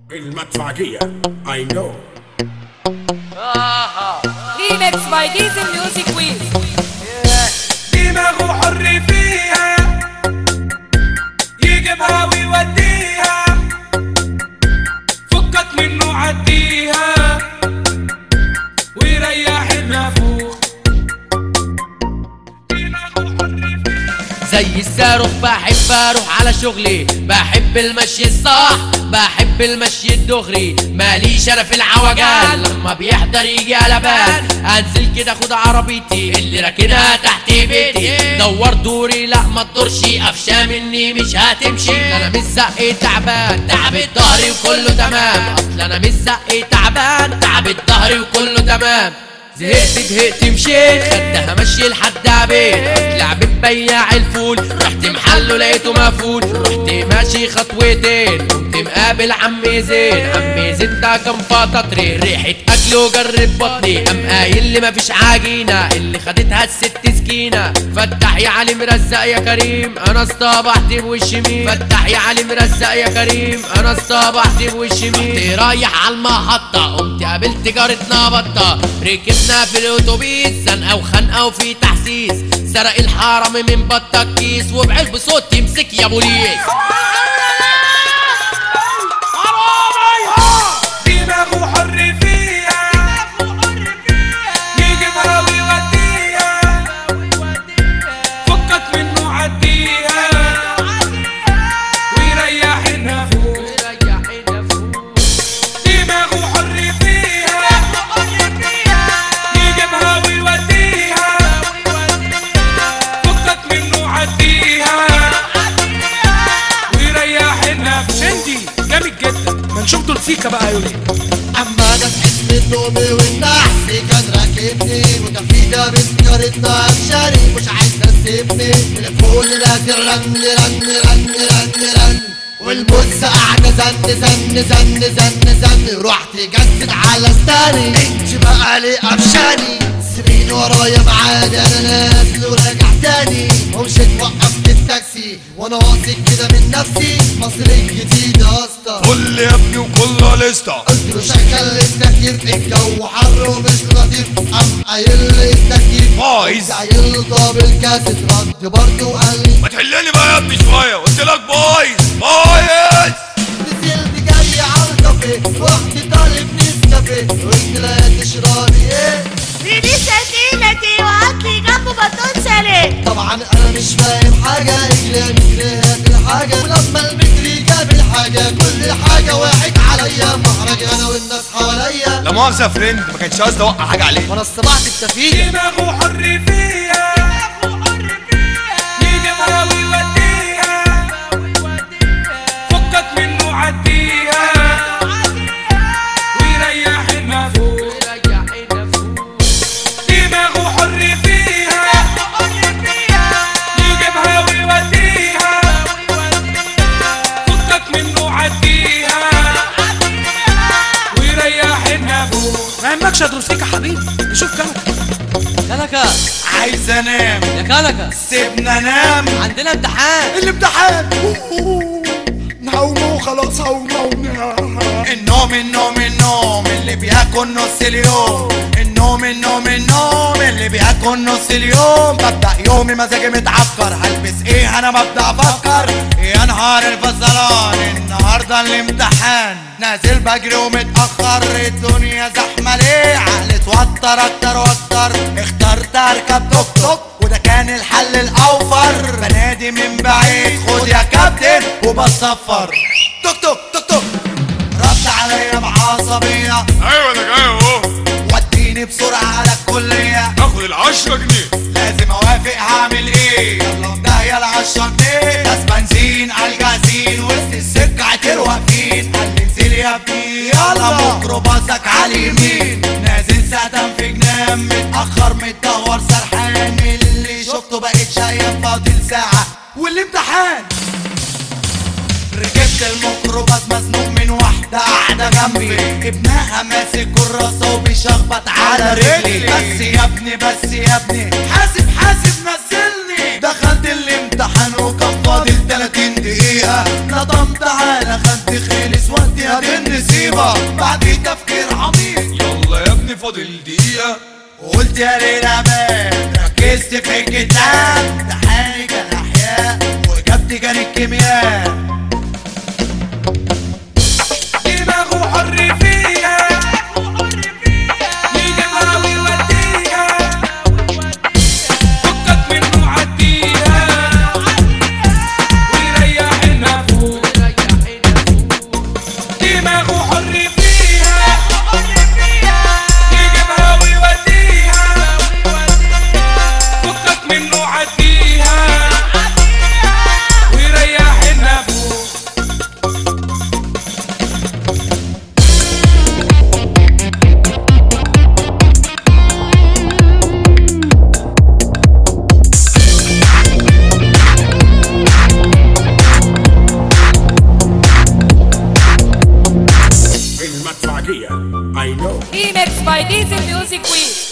المدفعجية I know Remix by Diesel Music Quiz دماغه حر فيها يجيبها ويوديها فكك منه عديها ويريح النافوخ دماغه حر فيها زي الصاروخ بحب اروح على شغلي بحب المشي الصح بحب المشي الدغري ماليش انا في العوجان لما بيحضر يجي على بال انزل كده خد عربيتي اللي راكنها تحت بيتي دور دوري لا ما تدورش قفشه مني مش هتمشي انا مش زقي تعبان تعبت ظهري وكله تمام اصل انا مش زقي تعبان تعبت ظهري وكله تمام زهقت زهقت مشيت خدها مشي لحد عبيد لعبت بياع الفول رحت محله لقيته مقفول رحت ماشي خطوتين قمت مقابل عمي زين عمي زين ده كان فطاطري ريحة اكل وجرب بطني قام قايل لي مفيش عجينة اللي خدتها الست سكينة فتح يا علي مرزق يا كريم انا اصطبحت بوش مين فتح يا علي مرزق يا كريم انا اصطبحت بوش مين رحت رايح على المحطة قمت قابلت جارتنا بطة ركبنا في الاتوبيس زنقة وخنقة وفي تحسيس سرق الحرم من بطة كيس وبعلب صوت يمسك يا بوليس دماغه حر فيها يجيبها ويوديها فكك منه عديها ويريح النافوخ دماغه حر فيها يجيبها ويوديها فكك منه عديها ويريح النفس شندي جامد جدا ما نشوف دول فيكا بقى يقول اما انا صحيت من نومي والنحس كان راكبني وتفيدة بسكرتنا افشاري مش عايز تسيبني تليفون لازم رن رن رن رن رن والبوس قاعدة زن زن زن زن زن رحت جسد على ستاني انت بقى لي افشاني سيبيني ورايا معادي انا نازل وراجع تاني ومشيت وقفت التاكسي وانا واثق كده من نفسي مصر الجديدة يا اسطى كل يا ابني وكله لسه قلت له شغل التكييف الجو حر ومش لطيف قام قايل لي التكييف بايظ. قايل له طب الكاسيت رد برضه وقال لي ما تحلني بقى يا ابني شويه قلت لك بايظ بايظ نزلت جاي على الكافيه رحت طالب نسكافيه قلت لها تشربي ايه دي سكينتي وهاتلي جنبه بطون سليم طبعا انا مش فاهم حاجه رجلي مجريها في الحاجه ولما المجري جاب الحاجه كل حاجه واحد عليا محرج انا والناس حواليا لا مؤاخذه يا فريند ما كانش قصدي اوقع حاجه عليك وانا استمعت التفيل دماغه حر فيها يجيبها ويوديها فكك منه عديها ويريح النافوخ دماغه حر فيها يجيبها ويوديها فكك منه عديها ويريح النافوخ ما يهمكش ادرس فيك يا حبيبي نشوف كلامك كنكة عايز انام يا كنكة سيبنا انام عندنا امتحان الامتحان نوم وخلاص هونم النوم النوم النوم اللي بياكل نص اليوم النوم النوم النوم اللي بياكل نص اليوم ببدأ يومي مزاجي متعكر هلبس ايه انا ببدأ افكر يا نهار الفصلان النهارده الامتحان نازل بجري ومتأخر الدنيا زحمة ليه عقلي اتوتر اكتر واكتر اخترت اركب توك توك وده كان الحل الاوفر بنادي من بعيد خد يا كابتن وبصفر توك توك توك توك رد عليا بعصبية ايوه انا جاي اهو وديني بسرعة على الكلية اخد العشرة جنيه لازم اوافق هعمل ايه يلا ده يلا عشرة جنيه ناس بنزين على الجازين وسط السكة عتر واقفين قال لي انزل يا ابني يلا ميكروباصك على اليمين نازل سقدم في جنان متأخر متدور سرحان اللي شفته بقيت شايف فاضل ساعة والامتحان ركبت الميكروباص مزنوق من واحدة قاعدة جنبي ابنها ماسك كراسة وبيشخبط على رجلي بس يا ابني بس يا ابني حاسب حاسب نزلني دخلت الامتحان وكان فاضل 30 دقيقة نظمت على خدي خلص وقتي يا دي النسيبة بعد تفكير عميق يلا يا ابني فاضل دقيقة قلت يا ليلى بان ركزت في الكتاب ده حاجة الأحياء وإجابتي كانت الكيمياء دماغه حر فيها يجيبها ويوديها فكك منه عديها ويريح النفوس دماغه حر فيها يجيبها ويوديها فكك منه عديها ويريح النفوس المدفعية I know Remix by Diesel Music Week.